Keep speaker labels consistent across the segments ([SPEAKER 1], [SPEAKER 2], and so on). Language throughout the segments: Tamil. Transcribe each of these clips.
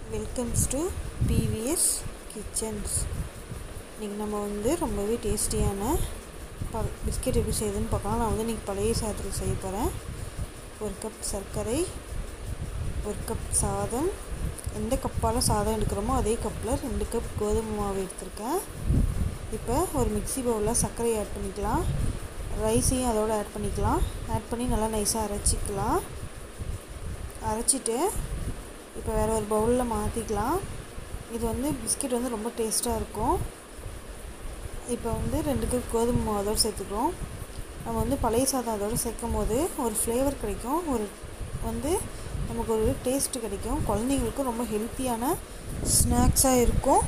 [SPEAKER 1] வெல்கம்ஸ் டு பிவிஎஸ் கிச்சன்ஸ் இன்றைக்கி நம்ம வந்து ரொம்பவே டேஸ்டியான ப பிஸ்கெட் எப்படி செய்யுதுன்னு பார்க்கலாம் நான் வந்து இன்றைக்கி பழைய சாதத்தில் செய்ய போகிறேன் ஒரு கப் சர்க்கரை ஒரு கப் சாதம் எந்த கப்பால் சாதம் எடுக்கிறோமோ அதே கப்பில் ரெண்டு கப் கோதுமை மாவு எடுத்திருக்கேன் இப்போ ஒரு மிக்ஸி பவுலில் சர்க்கரை ஆட் பண்ணிக்கலாம் ரைஸையும் அதோடு ஆட் பண்ணிக்கலாம் ஆட் பண்ணி நல்லா நைஸாக அரைச்சிக்கலாம் அரைச்சிட்டு இப்போ வேறு ஒரு பவுலில் மாற்றிக்கலாம் இது வந்து பிஸ்கெட் வந்து ரொம்ப டேஸ்ட்டாக இருக்கும் இப்போ வந்து ரெண்டு கப் கோதுமை மாவு அதோடு சேர்த்துக்கிறோம் நம்ம வந்து பழைய சாதம் அதோடு சேர்க்கும் போது ஒரு ஃப்ளேவர் கிடைக்கும் ஒரு வந்து நமக்கு ஒரு டேஸ்ட்டு கிடைக்கும் குழந்தைங்களுக்கும் ரொம்ப ஹெல்த்தியான ஸ்நாக்ஸாக இருக்கும்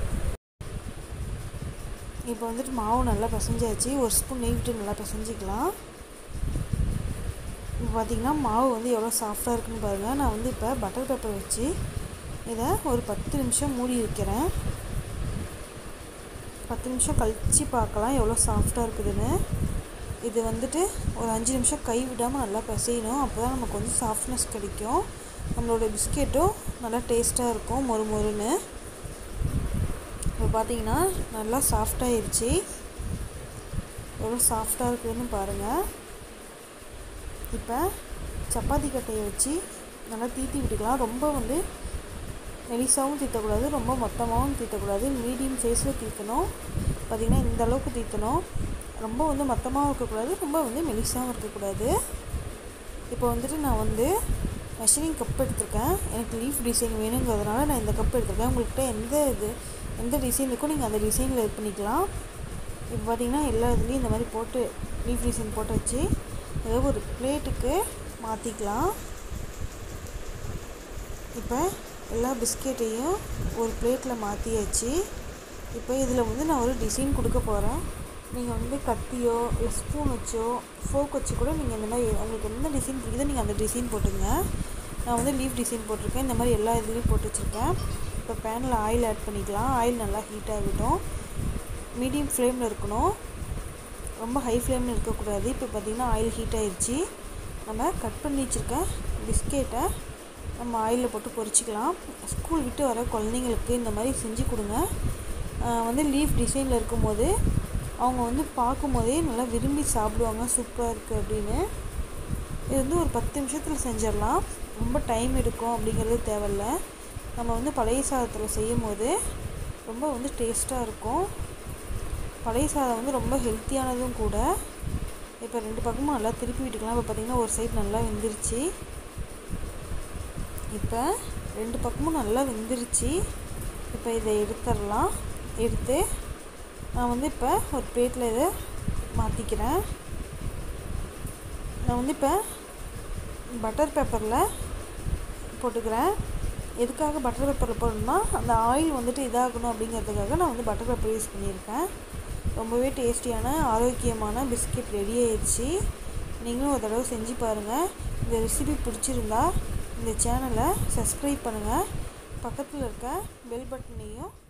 [SPEAKER 1] இப்போ வந்துட்டு மாவு நல்லா பிசைஞ்சாச்சு ஒரு ஸ்பூன் நெய் விட்டு நல்லா பிசைஞ்சிக்கலாம் இப்போ பார்த்திங்கன்னா மாவு வந்து எவ்வளோ சாஃப்டாக இருக்குன்னு பாருங்கள் நான் வந்து இப்போ பட்டர் பேப்பர் வச்சு இதை ஒரு பத்து நிமிஷம் மூடி வைக்கிறேன் பத்து நிமிஷம் கழித்து பார்க்கலாம் எவ்வளோ சாஃப்டாக இருக்குதுன்னு இது வந்துட்டு ஒரு அஞ்சு நிமிஷம் கை விடாமல் நல்லா பிசையணும் அப்போ தான் நமக்கு வந்து சாஃப்ட்னஸ் கிடைக்கும் நம்மளோட பிஸ்கெட்டும் நல்லா டேஸ்ட்டாக இருக்கும் மொறு மொறுன்னு இப்போ பார்த்தீங்கன்னா நல்லா சாஃப்டாகிருச்சு எவ்வளோ சாஃப்டாக இருக்குதுன்னு பாருங்கள் இப்போ சப்பாத்தி கட்டையை வச்சு நல்லா தீத்தி விட்டுக்கலாம் ரொம்ப வந்து மெலிசாவும் தீத்தக்கூடாது ரொம்ப மொத்தமாகவும் தீத்தக்கூடாது மீடியம் சைஸில் தீத்தணும் பார்த்திங்கன்னா இந்த அளவுக்கு தீத்தணும் ரொம்ப வந்து மொத்தமாகவும் இருக்கக்கூடாது ரொம்ப வந்து மெலிசாகவும் இருக்கக்கூடாது இப்போ வந்துட்டு நான் வந்து மெஷரிங் கப் எடுத்திருக்கேன் எனக்கு லீஃப் டிசைன் வேணுங்கிறதுனால நான் இந்த கப் எடுத்திருக்கேன் உங்கள்கிட்ட எந்த இது எந்த டிசைன் இருக்கோ நீங்கள் அந்த டிசைனில் இது பண்ணிக்கலாம் இப்போ பார்த்திங்கன்னா எல்லா இதுலேயும் இந்த மாதிரி போட்டு லீஃப் டிசைன் போட்டு வச்சு ஏதோ ஒரு பிளேட்டுக்கு மாற்றிக்கலாம் இப்போ எல்லா பிஸ்கெட்டையும் ஒரு பிளேட்டில் மாற்றியாச்சு இப்போ இதில் வந்து நான் ஒரு டிசைன் கொடுக்க போகிறேன் நீங்கள் வந்து கத்தியோ இல்லை ஸ்பூன் வச்சோ ஃபோக் வச்சு கூட நீங்கள் இந்த மாதிரி உங்களுக்கு எந்த டிசைன் பிடிக்குதோ நீங்கள் அந்த டிசைன் போட்டுங்க நான் வந்து லீஃப் டிசைன் போட்டிருக்கேன் இந்த மாதிரி எல்லா இதுலேயும் போட்டு வச்சுருக்கேன் இப்போ பேனில் ஆயில் ஆட் பண்ணிக்கலாம் ஆயில் நல்லா ஹீட் ஆகட்டும் மீடியம் ஃப்ளேமில் இருக்கணும் ரொம்ப ஹை ஃப்ளேமில் இருக்கக்கூடாது இப்போ பார்த்திங்கன்னா ஆயில் ஹீட் ஆயிடுச்சு நம்ம கட் பண்ணி வச்சுருக்க பிஸ்கெட்டை நம்ம ஆயிலில் போட்டு பொரிச்சிக்கலாம் ஸ்கூல் விட்டு வர குழந்தைங்களுக்கு இந்த மாதிரி செஞ்சு கொடுங்க வந்து லீஃப் டிசைனில் இருக்கும்போது அவங்க வந்து பார்க்கும்போதே நல்லா விரும்பி சாப்பிடுவாங்க சூப்பராக இருக்குது அப்படின்னு இது வந்து ஒரு பத்து நிமிஷத்தில் செஞ்சிடலாம் ரொம்ப டைம் எடுக்கும் அப்படிங்கிறது தேவையில்ல நம்ம வந்து பழைய சாதத்தில் செய்யும் போது ரொம்ப வந்து டேஸ்ட்டாக இருக்கும் பழைய சாதம் வந்து ரொம்ப ஹெல்த்தியானதும் கூட இப்போ ரெண்டு பக்கமும் நல்லா திருப்பி விட்டுக்கலாம் இப்போ பார்த்திங்கன்னா ஒரு சைடு நல்லா வெந்துருச்சு இப்போ ரெண்டு பக்கமும் நல்லா வெந்துருச்சு இப்போ இதை எடுத்துடலாம் எடுத்து நான் வந்து இப்போ ஒரு பிளேட்டில் இதை மாற்றிக்கிறேன் நான் வந்து இப்போ பட்டர் பேப்பரில் போட்டுக்கிறேன் எதுக்காக பட்டர் பேப்பரில் போடணும்னா அந்த ஆயில் வந்துட்டு இதாகணும் அப்படிங்கிறதுக்காக நான் வந்து பட்டர் பேப்பர் யூஸ் பண்ணியிருக்கேன் ரொம்பவே டேஸ்டியான ஆரோக்கியமான பிஸ்கெட் ரெடி ஆயிடுச்சு நீங்களும் ஒரு தடவை செஞ்சு பாருங்கள் இந்த ரெசிபி பிடிச்சிருந்தா இந்த சேனலை சப்ஸ்கிரைப் பண்ணுங்கள் பக்கத்தில் இருக்க பெல் பட்டனையும்